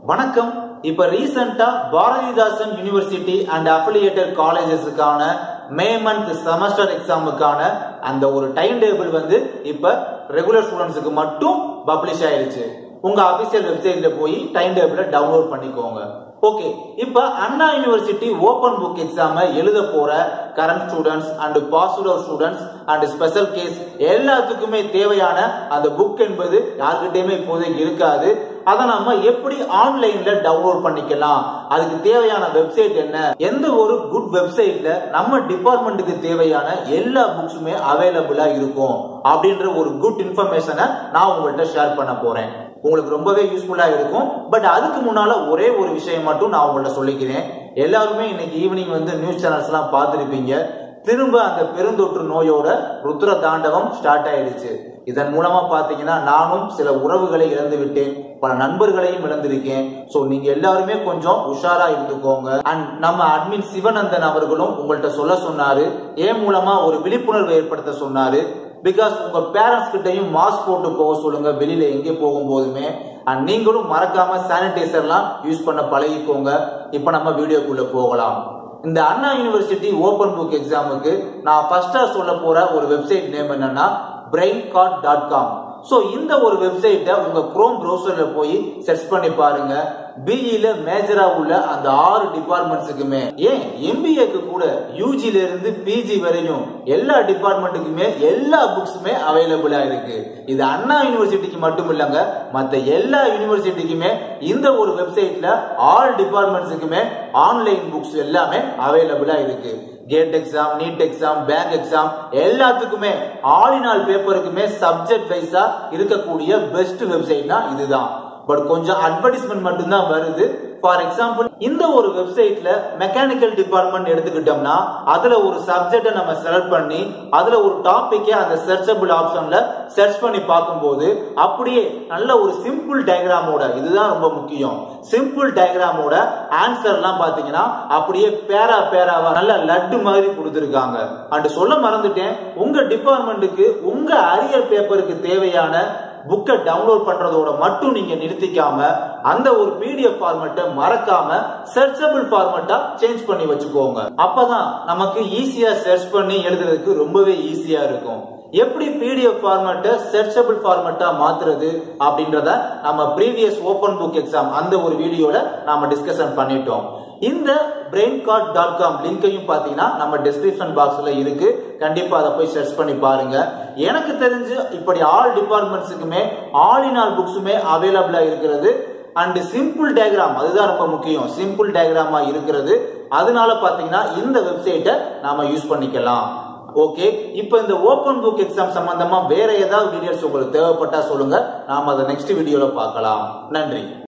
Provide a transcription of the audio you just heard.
வணக்கம் இப்ப ரீசெண்டா பாரதிதாசன் யூனிவர்சிட்டி அண்ட் அஃபிலியேட்டட் காலேஜஸுக்கான மே மந்த் செமஸ்டர் எக்ஸாமுக்கான அந்த ஒரு டைம் டேபிள் வந்து இப்ப ரெகுலர் ஸ்டூடெண்ட்ஸுக்கு மட்டும் பப்ளிஷ் ஆயிருச்சு உங்க அபிஷியல் வெப்சைட்ல போய் டைம் டேபிள டவுன்லோட் பண்ணிக்கோங்க ஓகே இப்ப அண்ணா யூனிவர்சிட்டி ஓபன் புக் எக்ஸாம எழுத போற current students and pass out students and special case எல்லாத்துக்குமே தேவையான அந்த புக் என்பது யாருக்கிட்டயுமே இப்போதைக்கு இருக்காது அதை நம்ம எப்படி ஆன்லைன்ல டவுன்லோட் பண்ணிக்கலாம் அதுக்கு தேவையான வெப்சைட் என்ன எந்த ஒரு குட் வெப்சைட்ல நம்ம டிபார்ட்மெண்ட்டுக்கு தேவையான எல்லா புக்ஸுமே அவைலபிளா இருக்கும் அப்படின்ற ஒரு குட் இன்ஃபர்மேஷனை நான் உங்கள்கிட்ட ஷேர் பண்ண போறேன் உங்களுக்கு ரொம்பவே யூஸ்ஃபுல்லா இருக்கும் பட் அதுக்கு முன்னால ஒரே ஒரு விஷயம் மட்டும் நான் உங்கள்ட்ட சொல்லிக்கிறேன் எல்லாருமே இன்னைக்கு ஈவினிங் வந்து நியூஸ் சேனல்ஸ் எல்லாம் பார்த்துருப்பீங்க திரும்ப அந்த பெருந்தொற்று நோயோட ருத்ர தாண்டவம் ஸ்டார்ட் ஆயிடுச்சு இதன் மூலமா பாத்தீங்கன்னா நானும் சில உறவுகளை இழந்து விட்டேன் பல நண்பர்களையும் இழந்திருக்கேன் சோ நீங்க எல்லாருமே கொஞ்சம் உஷாரா இருந்துக்கோங்க அண்ட் நம்ம அட்மின் சிவநந்தன் அவர்களும் உங்கள்கிட்ட சொல்ல சொன்னாரு ஏன் மூலமா ஒரு விழிப்புணர்வு ஏற்படுத்த சொன்னாரு பிகாஸ் உங்க பேரண்ட்ஸ் கிட்டையும் மாஸ்க் போட்டு போக சொல்லுங்க வெளியில எங்கே போகும்போதுமே அண்ட் நீங்களும் மறக்காம சானிடைசர்லாம் யூஸ் பண்ண பழகிக்கோங்க இப்ப நம்ம வீடியோக்குள்ள போகலாம் இந்த அண்ணா யூனிவர்சிட்டி ஓபன் புக் எக்ஸாமுக்கு நான் ஃபர்ஸ்டா சொல்ல போற ஒரு வெப்சைட் நேம் என்னன்னா brain card dot com so இந்த ஒரு வெப்சைட்டை உங்க குரோம் ப்ரௌசர்ல போய் சர்ச் பண்ணி பாருங்க பிஇல மேஜரா உள்ள அந்த ஆறு டிபார்ட்மெண்ட்ஸுக்குமே ஏன் எம்பிஏக்கு கூட யூஜில இருந்து பிஜி வரையும் எல்லா டிபார்ட்மெண்ட்டுக்குமே எல்லா புக்ஸுமே அவைலபிளா இருக்கு இது அண்ணா யூனிவர்சிட்டிக்கு மட்டும் இல்லங்க மத்த எல்லா யூனிவர்சிட்டிக்குமே இந்த ஒரு வெப்சைட்ல ஆல் டிபார்ட்மெண்ட்ஸுக்குமே ஆன்லைன் புக்ஸ் எல்லாமே அவைலபிளா இருக்கு CAT exam NEET exam bank exam எல்லாத்துக்குமே ஆல் இன் ஆல் பேப்பருக்குமே சப்ஜெக்ட் வைஸா இருக்கக்கூடிய பெஸ்ட் வெப்சைட்னா இதுதான் பட் கொஞ்சம் அட்வர்டைஸ்மெண்ட் மட்டும்தான் வருது ஃபார் எக்ஸாம்பிள் இந்த ஒரு வெப்சைட்ல மெக்கானிக்கல் டிபார்ட்மெண்ட் எடுத்துக்கிட்டோம்னா அதுல ஒரு சப்ஜெக்டை நம்ம செலக்ட் பண்ணி அதுல ஒரு டாபிக்கை அந்த சர்ச்சபிள் ஆப்ஷன்ல சர்ச் பண்ணி பார்க்கும்போது அப்படியே நல்ல ஒரு சிம்பிள் டயக்ராமோட இதுதான் ரொம்ப முக்கியம் சிம்பிள் டயக்ராமோட ஆன்சர்லாம் பாத்தீங்கன்னா அப்படியே பேரா பேராவா நல்ல லட்டு மாதிரி கொடுத்துருக்காங்க அண்ட் சொல்ல மறந்துட்டேன் உங்க டிபார்ட்மெண்ட்டுக்கு உங்க அரியர் பேப்பருக்கு தேவையான புக்கை டவுன்லோட் பண்றதோட மட்டும் நீங்க நிறுத்திக்காம அந்த ஒரு பிடிஎஃப் ஃபார்மேட்டை மறக்காம சர்ச்சபிள் ஃபார்மேட்டா சேஞ்ச் பண்ணி வச்சுக்கோங்க அப்பதான் நமக்கு ஈஸியா சர்ச் பண்ணி எழுதுறதுக்கு ரொம்பவே ஈஸியா இருக்கும் எப்படி பிடிஎஃப் ஃபார்மேட்டை சர்ச்சபிள் ஃபார்மேட்டா மாத்துறது அப்படின்றத நம்ம ப்ரீவியஸ் ஓபன் புக் எக்ஸாம் அந்த ஒரு வீடியோல நாம டிஸ்கஷன் பண்ணிட்டோம் இந்த பிரெயின் கார்ட் டாட் காம் லிங்கையும் பார்த்தீங்கன்னா நம்ம டிஸ்கிரிப்ஷன் பாக்ஸ்ல இருக்கு கண்டிப்பா அதை போய் சர்ச் பண்ணி பாருங்க எனக்கு தெரிஞ்சு இப்படி ஆல் டிபார்ட்மெண்ட்ஸுக்குமே ஆல் இன் ஆல் புக்ஸுமே அவைலபிளா இருக்கிறது அண்ட் சிம்பிள் டயக்ராம் அதுதான் ரொம்ப முக்கியம் சிம்பிள் டயக்ராமா இருக்கிறது அதனால பாத்தீங்கன்னா இந்த வெப்சைட்டை நாம யூஸ் பண்ணிக்கலாம் ஓகே இப்போ இந்த ஓபன் புக் எக்ஸாம் சம்பந்தமா வேற ஏதாவது டீடைல்ஸ் உங்களுக்கு தேவைப்பட்டா சொல்லுங்க நாம அதை நெக்ஸ்ட் வீடியோல பார்க்கலாம் நன்றி